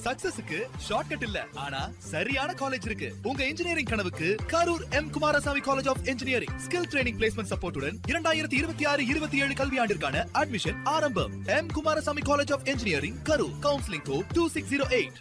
சக்சஸுக்கு shortcut இல்ல ஆனா சரியான காலேஜ் இருக்கு உங்க இன்ஜினியரிங் கனவுக்கு Karur M Kumarasamy college of engineering skill training placement சப்போர்ட்டுடன் இரண்டாயிரத்தி இருபத்தி ஆறு இருபத்தி ஏழு கல்வியாண்டிற்கான அட்மிஷன் ஆரம்பம் M Kumarasamy college of engineering Karur counselling code two six zero eight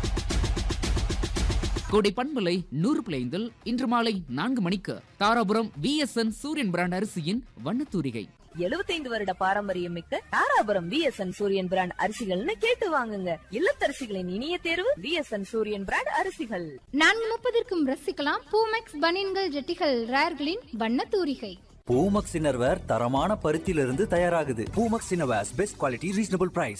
Kodai பண்பலை நூறு பிளைந்தில் இன்று மாலை நான்கு மணிக்கு தாராபுரம் விஎஸ்என் சூரியன் பிராண்ட் அரிசியின் வண்ணத்தூரிகை 75 வருட பாரம்பரியம் மிக்க தாராபுரம் விஎஸ்என் சூரியன் பிராண்ட் அரிசிகள்னு கேட்டு வாங்குங்க இல்லத்தரசிகளின் இனிய தேர்வு விஎஸ்என் சூரியன் பிராண்ட் அரிசிகள் நான்கு முப்பதற்கும் ரசிக்கலாம் பூமெக்ஸ் பனியன்கள் ஜெட்டிகள் ரேர்களின் வண்ண தூரிகை பூமக்ஸ் இன்னர்வேர் தரமான பருத்தியிலிருந்து தயாராகுது Poomex innerwears best quality reasonable price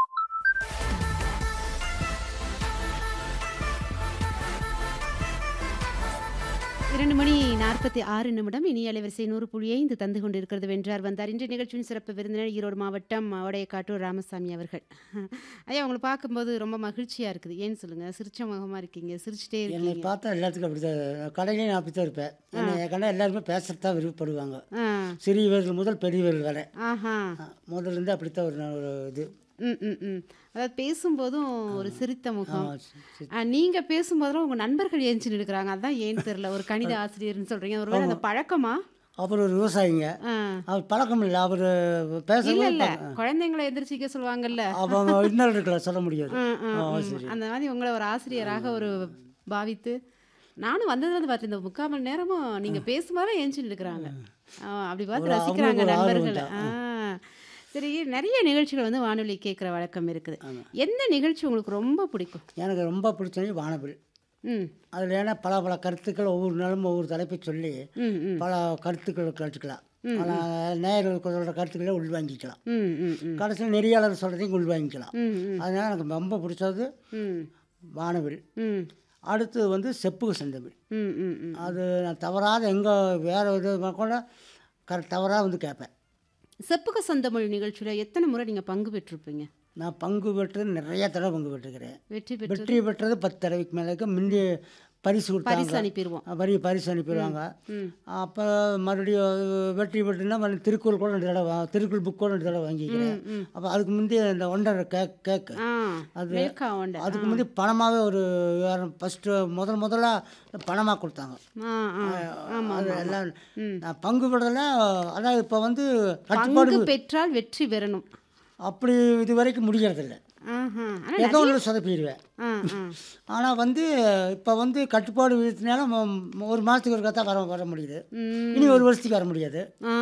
இரண்டு மணி நாற்பத்தி ஆறு நிமிடம் இனி அலைவரிசை நூறு புள்ளி ஐந்து தந்து கொண்டிருக்கிறது வென்றார் வந்தார் இன்றைய நிகழ்ச்சியின் சிறப்பு விருந்தினர் ஈரோடு மாவட்டம் காட்டூர் ராமசாமி அவர்கள் ஐயா உங்களை பார்க்கும்போது ரொம்ப மகிழ்ச்சியாக இருக்குது ஏன்னு சொல்லுங்கள் சிரிச்ச முகமாக இருக்கீங்க சிரிச்சிட்டே என்னை இருக்கீங்க பார்த்தா எல்லாத்துக்கும் அப்படி தான் கடையிலையும் நான் அப்படி தான் இருப்பேன் என்னை கண்டா எல்லாருமே பேசுறது தான் விருப்பப்படுவாங்க ஆ சிறியவர்கள் முதல் பெரியவர்கள் வரை ஆஹா ஆ, முதல்ல இருந்து அப்படித்தான் ஒரு நான் ஒரு இது ம் ம் ம் அதாவது பேசும்போதும் ஒரு சிரித்த முகம் ஆ, சி- சி- ஆ, நீங்க பேசும்போதெல்லாம் உங்க நண்பர்கள் ஏஞ்சி நிற்கிறாங்க அதான் ஏன்னு தெரியல ஒரு கணித ஆசிரியர்னு சொல்றீங்க ஒருவேளை அந்த பழக்கமா அவர் ஒரு விவசாயிங்க ஆ. அவர் பழக்கம் இல்லை அவர் இல்ல பேசுறது இல்ல குழந்தைங்களை எந்திரிச்சிக்க சொல்லுவாங்கல்ல அவங்க இன்னும் இருக்கலாம் சொல்ல முடியாது ம், ம், ஆ, ம். சரி அந்த மாதிரி உங்களை ஒரு ஆசிரியராக ஒரு பாவித்து நானும் வந்ததுலேருந்து பார்த்தேன் இந்த முக்கால் மணி நேரமும் நீங்க பேசும்போது ஏஞ்சி நிற்கிறாங்க அப்படி பார்த்து ஒரு ரசிக்கிறாங்க அவங்களுக்கு ஒரு ஆர்வம் நண்பர்களை ஆ சரி நிறைய நிகழ்ச்சிகள் வந்து வானொலி கேட்குற வழக்கம் இருக்குது எந்த நிகழ்ச்சி உங்களுக்கு ரொம்ப பிடிக்கும் எனக்கு ரொம்ப பிடிச்சது வானவில் ம் அதில் ஏன்னா பல பல கருத்துக்கள் ஒவ்வொரு நாளும் ஒவ்வொரு தலைப்பை சொல்லி ம் ம் பல கருத்துக்கள் கற்றுக்கலாம் ஆனால் நேயர்கள் சொல்கிற கருத்துக்களை உள்வாங்கிக்கலாம் ம் ம் ம் கடைசியில் நெறியாளர் சொல்கிறதையும் உள்வாங்கிக்கலாம் ம் ம் அதனால் எனக்கு ரொம்ப பிடிச்சது ம் வானவில் ம் அடுத்து வந்து செப்புக செந்தமிழ் ம் ம் ம் அது நான் தவறாத எங்கே வேறு இது கூட கரெக்ட் தவறாக வந்து கேட்பேன் செப்புக சொந்தமிழ் நிகழ்ச்சியில் எத்தனை முறை நீங்கள் பங்கு பெற்றிருப்பீங்க நான் பங்கு பெற்றது நிறைய தடவை பங்கு பெற்றுக்கிறேன் வெற்றி பெற்று வெற்றி பெற்றது பத்து தடவைக்கு மேலே முந்தி பரிசு பரிசு கொடுத்தாங்க அனுப்பிடுவோம் வரி பரிசு அனுப்பிடுவாங்க ம் அப்போ மறுபடியும் வெற்றி பெற்றுனா மறுபடியும் திருக்குறள் கூட ரெண்டு தடவை வா- திருக்குறள் புக் கூட ரெண்டு தடவை வாங்கிக்கிறேன் ம். அப்போ அதுக்கு முந்தி அந்த ஒன்றரை கேக் கேக்கு ஆ அது- மில்கா உண்டு அதுக்கு முந்தி பணமாகவே ஒரு ஃபஸ்ட்டு முதல் முதல்ல பணமாக கொடுத்தாங்க ஆ ஆ ஆமாம் அது எல்லாம் நான் பங்கு பெறல அதான் இப்போ வந்து கட்டுப்பாடு பங்கு பெற்றால் வெற்றி பெறணும் அப்படி இது வரைக்கும் முடியறதில்ல ஆஹா ஆனால் ஏதோ ஒன்று சொதப்பிடுவேன் ஆ ஆ ஆனால் வந்து இப்போ வந்து கட்டுப்பாடு விதித்தினால ம- ஒரு மாதத்துக்கு ஒரு தான் வர வர முடியுது ம். இனி ஒரு வருஷத்துக்கு வர முடியாது ஆ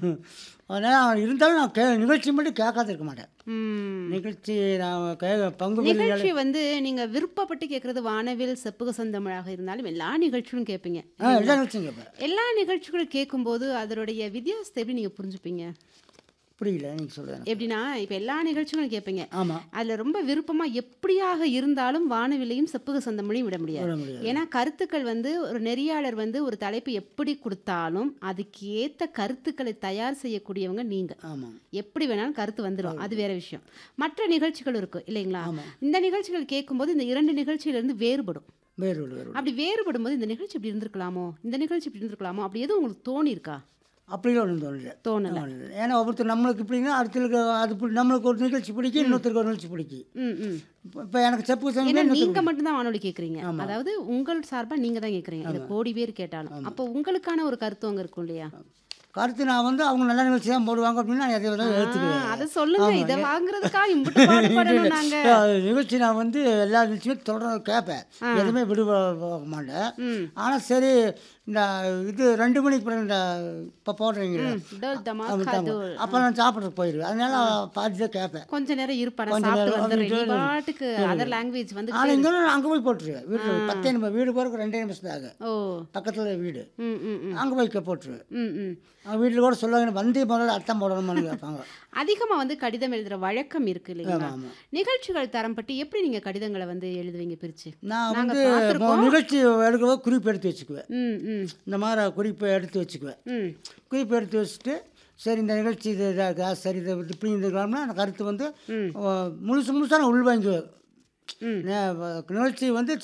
அதனால் இருந்தாலும் நான் கே நிகழ்ச்சி மட்டும் கேட்காத இருக்க மாட்டேன் ம் நிகழ்ச்சி நான் கே பங்கு பெறுதல் நிகழ்ச்சி வந்து நீங்க விருப்பப்பட்டு கேட்கறது வானவில் செப்புக சொந்தமிழாக இருந்தாலும் எல்லா நிகழ்ச்சிகளும் கேட்பீங்க ஆ எல்லா நிகழ்ச்சியும் கேட்பேன் எல்லா நிகழ்ச்சிகளும் கேட்கும்போது அதனுடைய வித்தியாசத்தை எப்படி நீங்க புரிஞ்சுப்பீங்க புரியல நீங்கள் சொல்கிறேன் எப்படின்னா இப்ப எல்லா நிகழ்ச்சிகளும் கேட்பீங்க ஆமாம் அதுல ரொம்ப விருப்பமா எப்படியாக இருந்தாலும் வானவிலையும் செப்புக சொந்தமிழையும் விட முடியாது விட முடியாது. ஏன்னா கருத்துக்கள் வந்து ஒரு நெறியாளர் வந்து ஒரு தலைப்பு எப்படி கொடுத்தாலும் அதுக்கு ஏத்த கருத்துக்களை தயார் செய்யக்கூடியவங்க நீங்க ஆமாம் எப்படி வேணாலும் கருத்து வந்துடும் அது வேற விஷயம் மற்ற நிகழ்ச்சிகள் இருக்கு இல்லைங்களா ஆமாம். இந்த நிகழ்ச்சிகள் கேட்கும்போது இந்த இரண்டு நிகழ்ச்சியிலிருந்து வேறுபடும் வேறு ஒரு வேறு அப்படி வேறுபடும் போது இந்த நிகழ்ச்சி இப்படி இருந்திருக்கலாமோ இந்த நிகழ்ச்சி இப்படி இருந்திருக்கலாமோ அப்படி எதுவும் உங்களுக்கு தோணி இருக்கா அப்படிலாம் ஒன்றும் தோணல தோணல தோணல. ஏன்னா ஒவ்வொருத்தர் நம்மளுக்கு இப்படின்னா அடுத்தருக்கு அது பிடி- நம்மளுக்கு ஒரு நிகழ்ச்சி பிடிக்கும் இன்னொருத்தருக்கு ஒரு நிகழ்ச்சி பிடிக்கும் ம் ம் இப்போ- இப்போ எனக்கு செப்பு ஏன்னா செஞ்சு நீங்க மட்டும்தான் வானொலி கேக்குறீங்க அதாவது உங்கள் சார்பா நீங்க தான் கேக்குறீங்க இந்த கோடி பேர் கேட்டாலும் அப்போ உங்களுக்கான ஒரு கருத்து அங்க இருக்கும் இல்லையா கருத்து நான் வந்து அவங்க நல்ல நிகழ்ச்சி தான் போடுவாங்க அப்படின்னு நான் எதை வேணாலும் எடுத்துக்குவேன் அதை சொல்லுங்க இதை வாங்குறதுக்கா இம்புட்டு பாடுபடணும் நாங்க அது நிகழ்ச்சி நான் வந்து எல்லா நிகழ்ச்சியுமே தொடர்ந்து கேட்பேன் எதுவுமே விடுபட போக மாட்டேன் ம். ஆனால் சரி இந்த இது ரெண்டு மணிக்கு பிறகு இந்த இப்போ போடுறீங்களா டோல் தமாக்கா தோல் அப்போ நான் சாப்பிட்றதுக்கு போயிடுவேன் அதனால பாதி தான் கேட்பேன் கொஞ்ச நேரம் இருப்பா நான் கொஞ்ச சாப்பிட்டு நேரம் வந்துடுறேன் நீ வந்துட்டு பாட்டுக்கு அதர் லாங்குவேஜ் வந்து ஆனால் இங்கே நான் அங்கே போய் போட்டுருவேன் வீட்டில் பத்தே நிமிஷம் வீடு போகிறதுக்கு ரெண்டே நிமிஷம் தான் ஆகும் ஓ பக்கத்தில் வீடு ம் ம் ம் அங்கே போய் கே- போட்டுருவேன் ம் ம் வீட்டில் கூட சொல்லுவாங்க வந்தே முதல்ல அர்த்தம் போடணுமான்னு கேட்பாங்க அதிகமா வந்து கடிதம் எழுதுற வழக்கம் இருக்கு இல்லைங்களா ஆமா, ஆமா. நிகழ்ச்சிகள் தரம் பற்றி எப்படி நீங்க கடிதங்களை வந்து எழுதுவீங்க பிரிச்சு நான் நாங்க வந்து பார்த்திருக்கோம். நிகழ்ச்சி எடுக்கவோ குறிப்பு எடுத்து வச்சுக்குவேன் ம் ம் இந்த மாதிரி குறிப்பை எடுத்து வச்சுக்குவேன் ம் குறிப்பு எடுத்து வச்சுட்டு சரி இந்த நிகழ்ச்சி இது இதாக இருக்கா சரி இது இப்படி இருந்துக்கலாம்னா அந்த கருத்து வந்து ம். அஹ், முழுசு முழுசாக நான் உள்வாங்குவேன் ம். நே- நிகழ்ச்சி வந்து